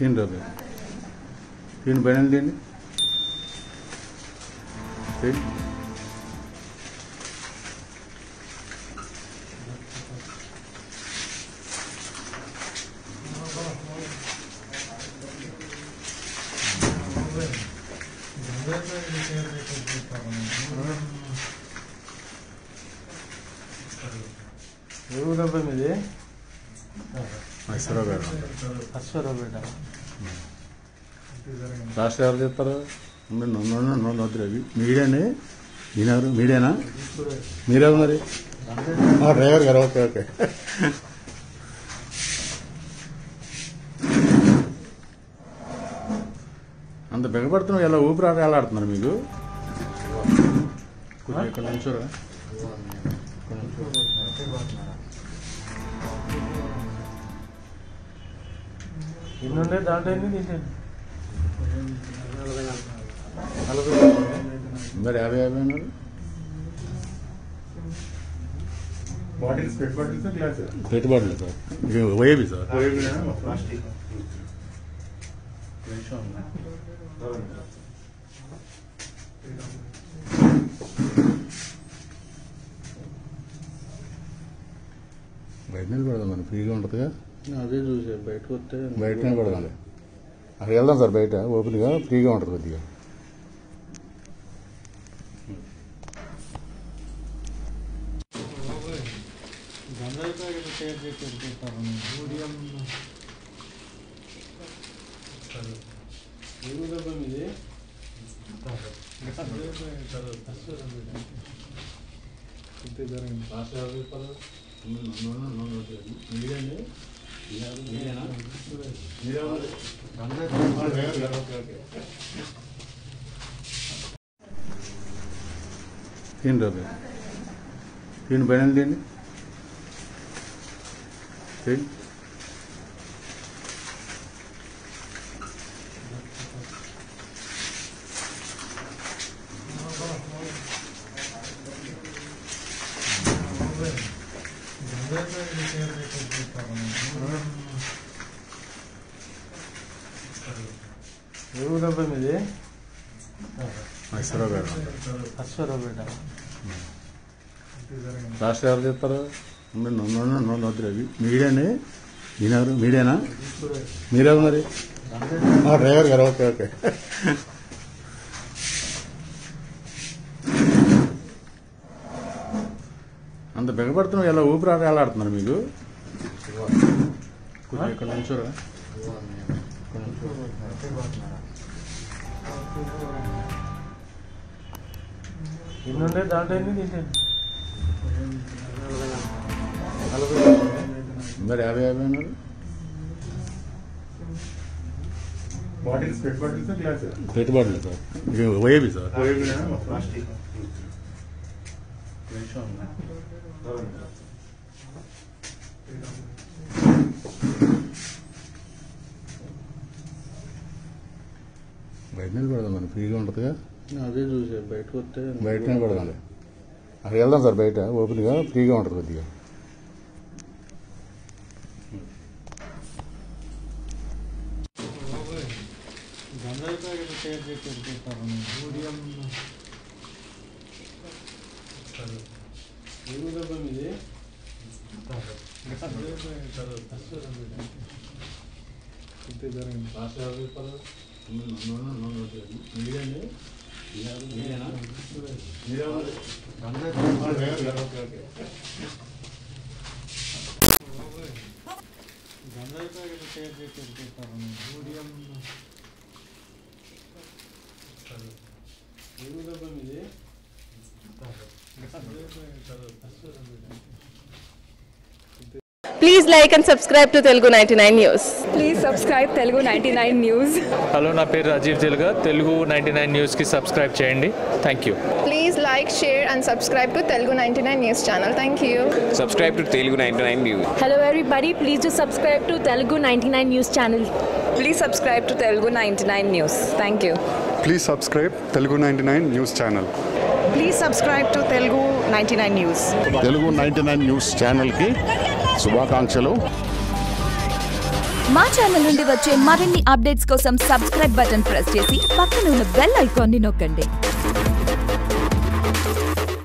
తీయండి రాబు తీయండి బయలు తీయండి తీయండి ఏ ఊరబ్బా మీది ఐశ్వర్రావు గారు అశ్వరావు బిడ్డ లాస్ట్ ఎవరు చెప్తారు నన్ను నన్ను నన్ను వద్దు అవి మీడియాని ఈయనెవరు మీడియానా మీరెవరు మరి ఆ, డ్రైవర్ గారు ఓకే ఓకే అంత బిగపడుతున్నావు ఎలా ఊపిరి ఆట ఎలా ఆడుతున్నారు మీకు కొంచెం ఇక్కడ నుంచోరా ఇక్కడ నుంచో. ఎన్ని ఉండే దాంట్లో ఎన్ని తీసేయండి నలభై మరి యాభై యాభై అన్నారు బాటిల్స్ పెట్ బాటిల్స్ గ్లాస్ పెట్టుబడులు సార్ ఇది ఓఏబి సార్ ప్లాస్టిక్ బయట నిలబడదాం మనం ఫ్రీగా ఉంటుందిగా అదే చూసే బయటకు వస్తే బయట నిలబడదాంలే అక్కడ వెళ్దాం సార్ బయట ఓపెన్గా ఫ్రీగా ఉంటుంది కొద్దిగా గంధాయి ప్యాకెట్ తయారు చేసి పెడతారు మీడియం ఏ ఊరబ్బా మీది అశ్వరావు బిడ్డ ఇంతే జరిగింది లాస్ట్ ఎవరు చెప్తారు మీడియాని మీడియానా మీరెవరు డ్రైవర్ గారు ఓకే ఓకే తీయండి రాబు తీయండి బయలు తీయండి తీయండి గంధాయి ప్యాకెట్ తయారు చేసి పెడతారు ఏ ఊరబ్బా మీది ఐశ్వర్రావు గారు అశ్వరావు బిడ్డ ఇంతే జరిగింది లాస్ట్ ఎవరు చెప్తారు నన్ను నన్ను నన్ను వద్దు అవి మీడియాని ఈయనెవరు మీడియానా మీరెవరు మరి ఆ, డ్రైవర్ గారు ఓకే ఓకే అంత బిగపడుతున్నావు ఎలా ఊపిరి ఆట ఎలా ఆడుతున్నారు మీకు కొంచెం ఇక్కడ నుంచోరా ఇక్కడ నుంచో. ఎన్ని ఉండే దాంట్లో ఎన్ని తీసేయండి నలభై మరి యాభై యాభై అన్నారు బాటిల్స్ పెట్ బాటిల్స్ గ్లాస్ పెట్టుబడులు సార్ ఇది ఓఏబి సార్ ప్లాస్టిక్ బయట నిలబడదాం మనం ఫ్రీగా ఉంటుందిగా అదే చూసే బయటకు వస్తే బయట నిలబడదాంలే అక్కడ వెళ్దాం సార్ బయట ఓపెన్గా ఫ్రీగా ఉంటుంది కొద్దిగా గంధాయి ప్యాకెట్ తయారు చేసి పెడతారు మీడియం ఏ ఊరబ్బా మీది అశ్వరావు బిడ్డ ఇంతే జరిగింది లాస్ట్ ఎవరు చెప్తారు మీడియాని మీడియానా మీరెవరు డ్రైవర్ గారు ఓకే ఓకే గంధాయి ప్యాకెట్ తయారు చేసి పెడతారు మీడియం ఏ ఊరబ్బా మీది అశ్వరావు బిడ్డ Please like and subscribe to Telugu 99 News. Please subscribe Telugu ninety nine news hello నా పేరు రాజీవ్ తెలుగా తెలుగు నైంటీ నైన్ న్యూస్కి సబ్స్క్రైబ్ చేయండి thank you Please like, share, and subscribe to Telugu 99 News channel. Thank you. subscribe to Telugu 99 News. Hello everybody, please do subscribe to Telugu 99 News channel. Please subscribe to Telugu ninety nine news thank you please subscribe Telugu ninety nine news channel please subscribe to Telugu ninety nine news Telugu ninety nine news ఛానల్కి శుభాకాంక్షలు మా channel నుండి వచ్చే మరిన్ని updates కోసం subscribe button press చేసి పక్కన ఉన్న బెల్ ఐకాన్ని నొక్కండి